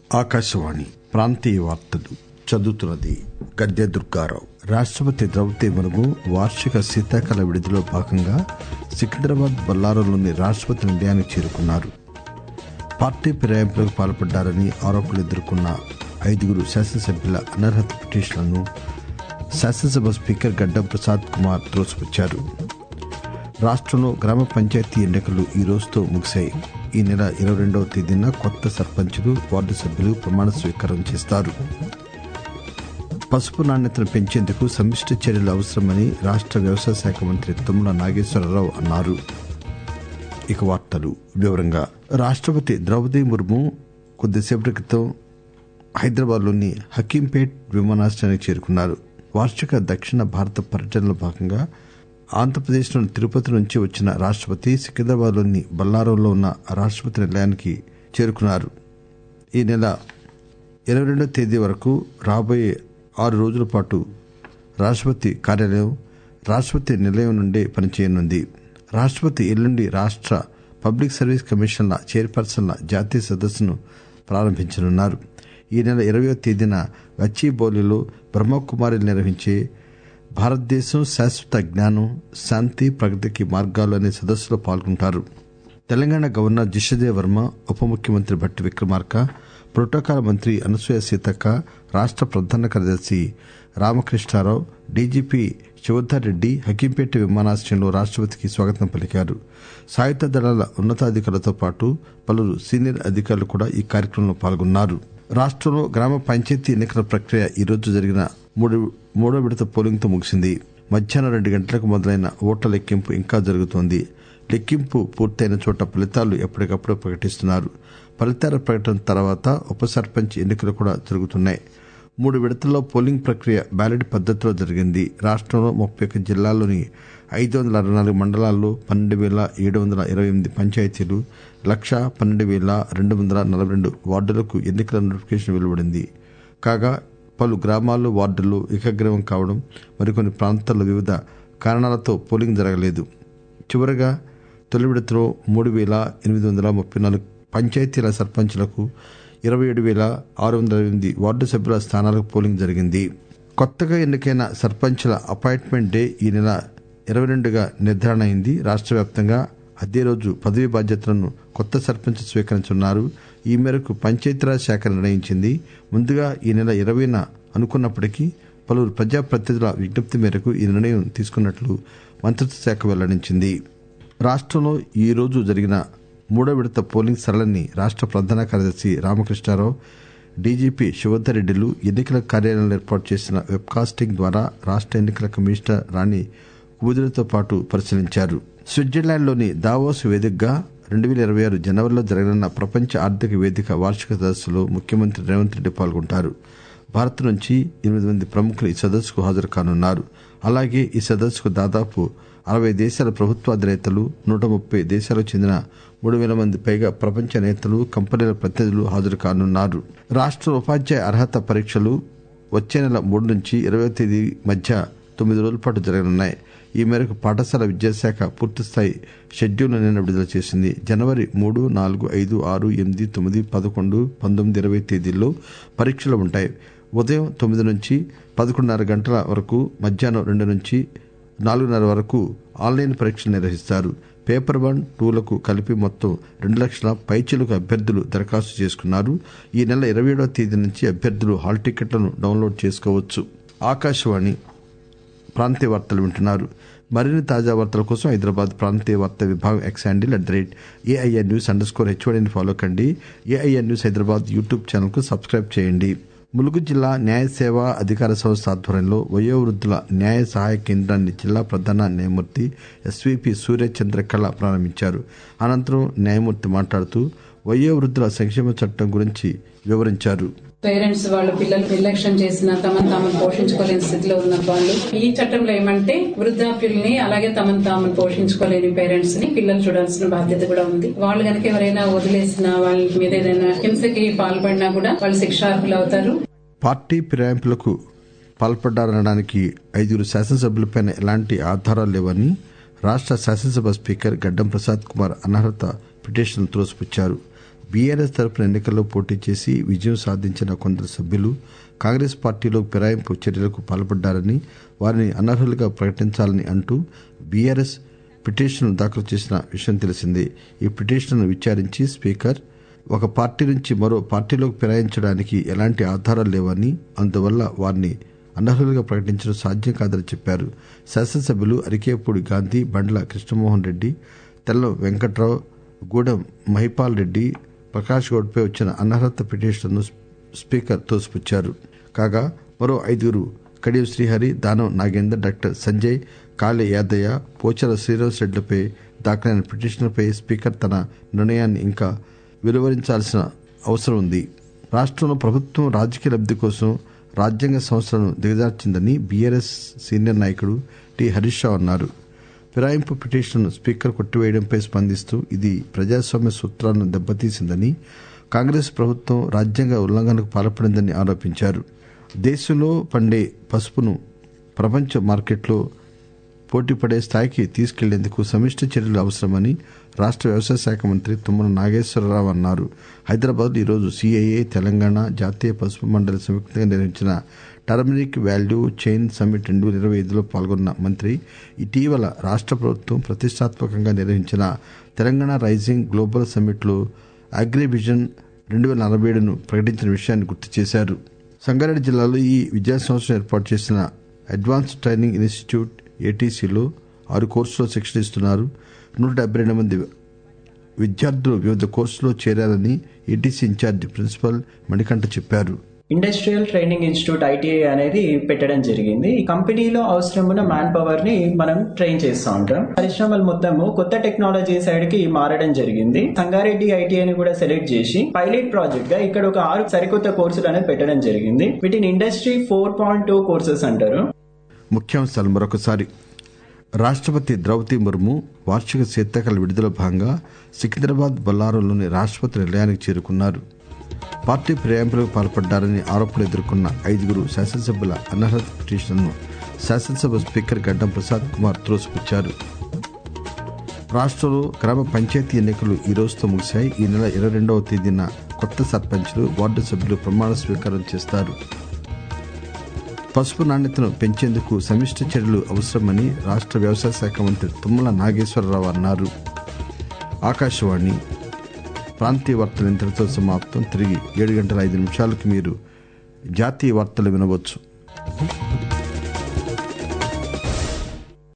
ఆకాశవాణి ప్రాంతీయ వార్తలు చదువుతున్నది గద్దె దుర్గారావు రాష్టపతి ద్రౌపది ముర్ము వార్షిక శీతాకాల విడుదలలో భాగంగా సికింద్రాబాద్ బొల్లారంలోని రాష్టపతి నిలయానికి చేరుకున్నారు పార్టీ ఫిరాయింపులకు పాల్పడ్డారని ఆరోపణలు ఎదుర్కొన్న ఐదుగురు శాసనసభ్యుల అనర్హత పిటిషన్లను శాసనసభ స్పీకర్ గడ్డం ప్రసాద్ కుమార్ త్రోసిపుచ్చారు రాష్టంలో గ్రామ పంచాయతీ ఎన్నికలు ఈ రోజుతో ముగిశాయి ఈ నెల ఇరవై రెండవ తేదీన కొత్త సర్పంచులు వార్డు సభ్యులు ప్రమాణ స్వీకారం చేస్తారు పసుపు నాణ్యతను పెంచేందుకు సమిష్టి చర్యలు అవసరమని రాష్ట వ్యవసాయ శాఖ మంత్రి తుమ్మల నాగేశ్వరరావు అన్నారు ఇక వార్తలు వివరంగా రాష్టపతి ద్రౌపది ముర్ము కొద్దిసేపటి క్రితం హైదరాబాద్లోని హకీంపేట్ విమానాశ్రయానికి చేరుకున్నారు వార్షిక దక్షిణ భారత పర్యటనలో భాగంగా ఆంధ్రప్రదేశ్లోని తిరుపతి నుంచి వచ్చిన రాష్టపతి సికింద్రాబాద్లోని బల్లారంలో ఉన్న రాష్టపతి నిలయానికి చేరుకున్నారు ఈ నెల ఇరవై రెండవ తేదీ వరకు రాబోయే ఆరు రోజుల పాటు రాష్టపతి కార్యాలయం రాష్టపతి నిలయం నుండే పనిచేయనుంది రాష్టపతి ఎల్లుండి రాష్ట పబ్లిక్ సర్వీస్ కమిషన్ల చైర్పర్సన్ల జాతీయ సదస్సును ప్రారంభించనున్నారు ఈ నెల ఇరవయో తేదీన గచ్చిబౌలిలో బ్రహ్మకుమారి నిర్వహించే భారతదేశం శాశ్వత జ్ఞానం శాంతి ప్రగతికి మార్గాలు అనే సదస్సులో పాల్గొంటారు తెలంగాణ గవర్నర్ జిషదేవ్ వర్మ ఉప ముఖ్యమంత్రి భట్టి విక్రమార్క ప్రోటోకాల్ మంత్రి అనసూయ సీతక్క రాష్ట ప్రధాన కార్యదర్శి రామకృష్ణారావు డీజీపీ శివధర్ రెడ్డి హకీంపేట విమానాశ్రయంలో రాష్టపతికి స్వాగతం పలికారు సాయుధ దళాల ఉన్నతాధికారులతో పాటు పలువురు సీనియర్ అధికారులు కూడా ఈ కార్యక్రమంలో పాల్గొన్నారు రాష్టంలో గ్రామ పంచాయతీ ఎన్నికల ప్రక్రియ ఈ రోజు జరిగిన మూడో విడత పోలింగ్ తో ముగిసింది మధ్యాహ్నం రెండు గంటలకు మొదలైన ఓట్ల లెక్కింపు ఇంకా జరుగుతోంది లెక్కింపు పూర్తయిన చోట ఫలితాలు ఎప్పటికప్పుడు ప్రకటిస్తున్నారు ఫలితాల ప్రకటన తర్వాత ఉప సర్పంచ్ ఎన్నికలు కూడా జరుగుతున్నాయి మూడు విడతల్లో పోలింగ్ ప్రక్రియ బ్యాలెట్ పద్దతిలో జరిగింది రాష్టంలో ముప్పై ఒక్క జిల్లాల్లోని ఐదు వందల అరవై నాలుగు మండలాల్లో పన్నెండు వేల ఏడు వందల ఇరవై ఎనిమిది పంచాయతీలు లక్ష పన్నెండు వేల రెండు వందల నలభై రెండు వార్డులకు ఎన్నికల నోటిఫికేషన్ వెలువడింది కాగా పలు గ్రామాల్లో వార్డుల్లో ఏకగ్రీవం కావడం మరికొన్ని ప్రాంతాల్లో వివిధ కారణాలతో పోలింగ్ జరగలేదు చివరగా తొలి విడతలో మూడు వేల ఎనిమిది వందల ముప్పై నాలుగు పంచాయతీల సర్పంచ్లకు ఇరవై ఏడు వేల ఆరు వందల ఎనిమిది వార్డు సభ్యుల స్థానాలకు పోలింగ్ జరిగింది కొత్తగా ఎన్నికైన సర్పంచ్ల అపాయింట్మెంట్ డే ఈ నెల ఇరవై రెండుగా నిర్ధారణ అయింది రాష్ట్ర వ్యాప్తంగా అదే రోజు పదవీ బాధ్యతలను కొత్త సర్పంచ్ స్వీకరించనున్నారు ఈ మేరకు పంచాయతీరాజ్ శాఖ నిర్ణయించింది ముందుగా ఈ నెల ఇరవైన అనుకున్నప్పటికీ పలువురు ప్రజాప్రతినిధుల విజ్ఞప్తి మేరకు ఈ నిర్ణయం తీసుకున్నట్లు మంత్రిత్వ శాఖ వెల్లడించింది రాష్టంలో ఈ రోజు జరిగిన మూడో విడత పోలింగ్ సరళిని రాష్ట ప్రధాన కార్యదర్శి రామకృష్ణారావు డీజీపీ శివధర్ రెడ్డిలు ఎన్నికల కార్యాలయంలో ఏర్పాటు చేసిన వెబ్కాస్టింగ్ ద్వారా రాష్ట ఎన్నికల కమిషనర్ రాణి కుబుదులతో పాటు పరిశీలించారు స్విట్జర్లాండ్లోని దావోస్ వేదికగా రెండు వేల ఇరవై ఆరు జనవరిలో జరగనున్న ప్రపంచ ఆర్థిక వేదిక వార్షిక సదస్సులో ముఖ్యమంత్రి రేవంత్ రెడ్డి పాల్గొంటారు భారత్ నుంచి ఎనిమిది మంది ప్రముఖులు ఈ సదస్సుకు హాజరు కానున్నారు అలాగే ఈ సదస్సుకు దాదాపు అరవై దేశాల ప్రభుత్వాధినేతలు నూట ముప్పై దేశాలకు చెందిన మూడు వేల మంది పైగా ప్రపంచ నేతలు కంపెనీల ప్రతినిధులు హాజరు కానున్నారు రాష్ట ఉపాధ్యాయ అర్హత పరీక్షలు వచ్చే నెల మూడు నుంచి ఇరవై తేదీ మధ్య తొమ్మిది రోజుల పాటు జరగనున్నాయి ఈ మేరకు పాఠశాల విద్యాశాఖ పూర్తిస్థాయి షెడ్యూల్ నిన్న విడుదల చేసింది జనవరి మూడు నాలుగు ఐదు ఆరు ఎనిమిది తొమ్మిది పదకొండు పంతొమ్మిది ఇరవై తేదీల్లో పరీక్షలు ఉంటాయి ఉదయం తొమ్మిది నుంచి పదకొండున్నర గంటల వరకు మధ్యాహ్నం రెండు నుంచి నాలుగున్నర వరకు ఆన్లైన్ పరీక్షలు నిర్వహిస్తారు పేపర్ వన్ టూలకు కలిపి మొత్తం రెండు లక్షల పైచీలకు అభ్యర్థులు దరఖాస్తు చేసుకున్నారు ఈ నెల ఇరవై ఏడవ తేదీ నుంచి అభ్యర్థులు హాల్ టికెట్లను డౌన్లోడ్ చేసుకోవచ్చు ఆకాశవాణి ప్రాంతీయ వార్తలు వింటున్నారు మరిన్ని తాజా వార్తల కోసం హైదరాబాద్ ప్రాంతీయ వార్తా విభాగం X handle at the rate AIR news underscore హెచ్ఓడిని ఫాలో కండి AIR news Hyderabad YouTube channel కు సబ్స్క్రైబ్ చేయండి ములుగు జిల్లా న్యాయ సేవా అధికార సంస్థ ఆధ్వర్యంలో వయోవృద్ధుల న్యాయ సహాయ కేంద్రాన్ని జిల్లా ప్రధాన న్యాయమూర్తి ఎస్వీపీ సూర్యచంద్రకళ ప్రారంభించారు అనంతరం న్యాయమూర్తి మాట్లాడుతూ వయోవృద్ధుల సంక్షేమ చట్టం గురించి వివరించారు పేరెంట్స్ వాళ్ళు పిల్లలు నిర్లక్ష్యం చేసిన తమను తాము పోషించుకోలేని స్థితిలో ఉన్న వాళ్ళు ఈ చట్టంలో ఏమంటే వృద్ధాప్యుల్ని అలాగే తమను తాము పోషించుకోలేని పేరెంట్స్ ని పిల్లలు చూడాల్సిన బాధ్యత కూడా ఉంది వాళ్ళు కనుక ఎవరైనా వదిలేసిన వాళ్ళ మీద ఏదైనా హింసకి పాల్పడినా కూడా వాళ్ళు శిక్షార్హులు అవుతారు పార్టీ ఫిరాయింపులకు పాల్పడ్డారనడానికి ఐదుగురు శాసనసభ్యులపై ఎలాంటి ఆధారాలు లేవని రాష్ట శాసనసభ స్పీకర్ గడ్డం ప్రసాద్ కుమార్ అనర్హత పిటిషన్ త్రోసిపుచ్చారు బీఆర్ఎస్ తరపున ఎన్నికల్లో పోటీ చేసి విజయం సాధించిన కొందరు సభ్యులు కాంగ్రెస్ పార్టీలో ఫిరాయింపు చర్యలకు పాల్పడ్డారని వారిని అనర్హులుగా ప్రకటించాలని అంటూ బీఆర్ఎస్ పిటిషన్ దాఖలు చేసిన విషయం తెలిసిందే ఈ పిటిషన్ను విచారించి స్పీకర్ ఒక పార్టీ నుంచి మరో పార్టీలోకి ఫిరాయించడానికి ఎలాంటి ఆధారాలు లేవని అందువల్ల వారిని అనర్హులుగా ప్రకటించడం సాధ్యం కాదని చెప్పారు శాసనసభ్యులు అరికేపూడి గాంధీ బండ్ల కృష్ణమోహన్ రెడ్డి తెల్లం వెంకట్రావు గూడెం మహిపాల్ రెడ్డి ప్రకాష్ గౌడ్పై వచ్చిన అనర్హత పిటిషన్ను స్పీకర్ తోసిపుచ్చారు కాగా మరో ఐదుగురు కడియం శ్రీహరి దానం నాగేందర్ డాక్టర్ సంజయ్ కాళే యాదయ్య పోచల శ్రీనివాస్ రెడ్డిలపై దాఖలైన పిటిషన్పై స్పీకర్ తన నిర్ణయాన్ని ఇంకా వెలువరించాల్సిన అవసరం ఉంది రాష్ట్రంలో ప్రభుత్వం రాజకీయ లబ్ది కోసం రాజ్యాంగ సంస్థలను దిగజార్చిందని బీఆర్ఎస్ సీనియర్ నాయకుడు టి హరీష్ రావు అన్నారు ఫిరాయింపు పిటిషన్ స్పీకర్ కొట్టివేయడంపై స్పందిస్తూ ఇది ప్రజాస్వామ్య సూత్రాలను దెబ్బతీసిందని కాంగ్రెస్ ప్రభుత్వం రాజ్యాంగ ఉల్లంఘనకు పాల్పడిందని ఆరోపించారు దేశంలో పండే పసుపును ప్రపంచ మార్కెట్లో పోటీపడే స్థాయికి తీసుకెళ్లేందుకు సమిష్టి చర్యలు అవసరమని రాష్ట వ్యవసాయ శాఖ మంత్రి తుమ్మల నాగేశ్వరరావు అన్నారు హైదరాబాద్ ఈరోజు సిఐఏ తెలంగాణ జాతీయ పసుపు మండలి సంయుక్తంగా నిర్వహించిన టర్మరిక్ వాల్యూ చైన్ సమ్మిట్ రెండు వేల ఇరవై ఐదులో పాల్గొన్న మంత్రి ఇటీవల రాష్ట ప్రభుత్వం ప్రతిష్టాత్మకంగా నిర్వహించిన తెలంగాణ రైజింగ్ గ్లోబల్ సమ్మిట్లో అగ్రివిజన్ రెండు వేల నలభై ఏడును ప్రకటించిన విషయాన్ని గుర్తు చేశారు సంగారెడ్డి జిల్లాలో ఈ విద్యా సంవత్సరం ఏర్పాటు చేసిన అడ్వాన్స్ ట్రైనింగ్ ఇన్స్టిట్యూట్ ఏటీసీలో ఆరు కోర్సులో శిక్షణ ఇస్తున్నారు నూట డెబ్బై రెండు మంది విద్యార్థులు వివిధ కోర్సులో చేరారని ఏటీసీ ఇన్ఛార్జ్ ప్రిన్సిపల్ మణికంఠ చెప్పారు ఇండస్ట్రియల్ ట్రైనింగ్ ఇన్స్టిట్యూట్ ఐటీఐ అనేది పెట్టడం జరిగింది ఈ కంపెనీలో అవసరమున్న మ్యాన్ పవర్ ని మనం ట్రైన్ చేస్తూ ఉంటాం పరిశ్రమలు మొత్తము కొత్త టెక్నాలజీ సైడ్ కి మారడం జరిగింది సంగారెడ్డి ఐటీఐని కూడా సెలెక్ట్ చేసి పైలట్ ప్రాజెక్ట్ గా ఇక్కడ ఒక ఆరు సరికొత్త కోర్సులు అనేది పెట్టడం జరిగింది వీటిని industry four point two courses అంటారు ముఖ్యాంశాలు మరొకసారి రాష్టపతి ద్రౌపది ముర్ము వార్షిక శీతాకాల విడుదల భాగంగా సికింద్రాబాద్ బొల్లారంలోని రాష్టపతి నిలయానికి చేరుకున్నారు పార్టీ ఫిరాయింపులకు పాల్పడ్డారని ఆరోపణలు ఎదుర్కొన్న ఐదుగురు శాసనసభ్యుల అనర్హత పిటిషన్ను శాసనసభ స్పీకర్ గడ్డం ప్రసాద్ కుమార్ త్రోసిపుచ్చారు రాష్ట్రంలో గ్రామ పంచాయతీ ఎన్నికలు ఈ రోజుతో ముగిశాయి ఈ నెల ఇరవై రెండవ తేదీన కొత్త సర్పంచ్లు వార్డు సభ్యులు ప్రమాణ స్వీకారం చేస్తారు పసుపు నాణ్యతను పెంచేందుకు సమిష్టి చర్యలు అవసరమని రాష్ట్ర వ్యవసాయ శాఖ మంత్రి తుమ్మల నాగేశ్వరరావు అన్నారు ఆకాశవాణి ప్రాంతీయ వార్తలు ఇంతటితో సమాప్తం తిరిగి ఏడు గంటల ఐదు నిమిషాలకు మీరు జాతీయ వార్తలు వినవచ్చు